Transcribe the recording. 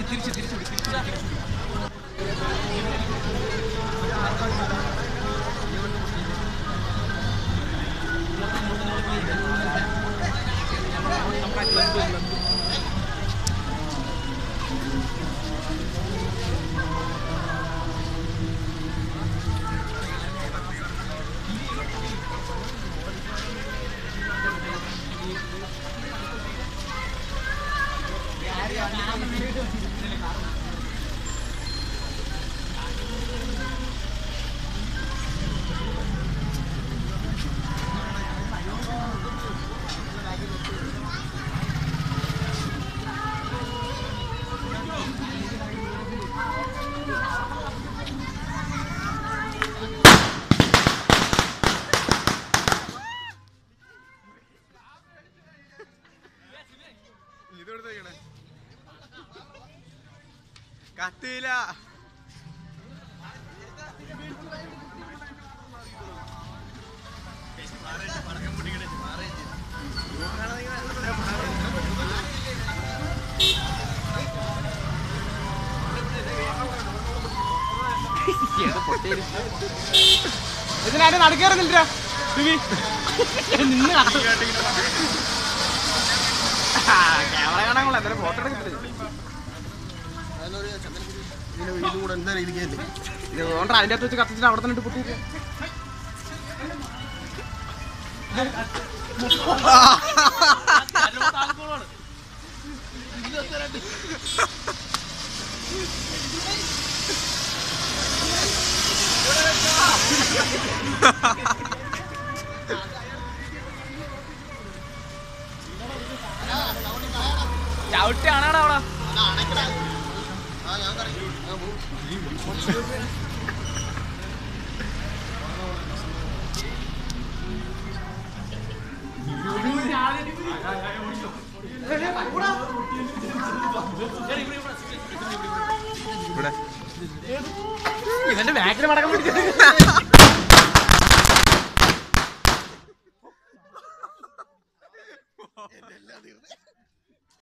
തിരിച്ച് തിരിച്ചു വിടി തിരിച്ചു വിടി, തിരിച്ചു വിടി. നമ്മുടെ ക്ലബ് ക്ലബ് ഇതെടുത്തേക്കണേ കത്തിയില്ല ഇതിനാരും നടക്കേറുന്നില്ല നിന്ന് ക്യാമറ കാണാൻ കൊള്ളാം എന്തായാലും ഫോട്ടോ എടുക്കത്തില്ല ഇതും കൂടെ എന്താ ഇരിക്കല്ലേ ഇത് അതുകൊണ്ട് അതിൻ്റെ അകത്ത് വെച്ച് കത്തിച്ചിട്ട് അവിടെ തന്നെ ഇട്ട് പൊട്ടിയില്ല ചവിട്ടിയാണാടാ അവിടെ ഇവിടെ ഇവന്റെ ബാക്കിൽ മടക്കം പിടിച്ചത്